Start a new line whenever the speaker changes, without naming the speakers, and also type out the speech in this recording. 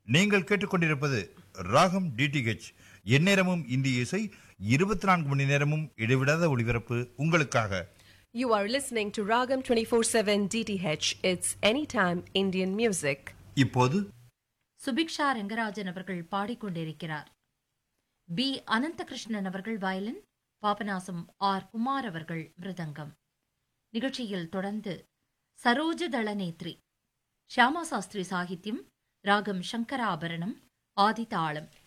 நீங்கள் கேட்டுக்கொண்டிருப்பது ராகம் டிடிஹெச் எந்நேரமும் இந்திய இசை இருபத்தி நான்கு மணி நேரமும் இடைவிடாத ஒளிபரப்பு உங்களுக்காக
You are listening to Ragam 24/7 DTH. It's anytime Indian music.
இப்போது
சுபிக்ஷா ரெங்கராஜன் அவர்கள் பாடிக்கொண்டிருக்கிறார் பி அனந்தகிருஷ்ணன் அவர்கள் வயலின் பாபநாசம் ஆர் குமார் அவர்கள் மிருதங்கம் நிகழ்ச்சியில் தொடர்ந்து சரோஜ தளநேத்ரி ஷியாமா சாஸ்திரி சாகித்யம் ராகம் சங்கராபரணம் ஆதிதாளம்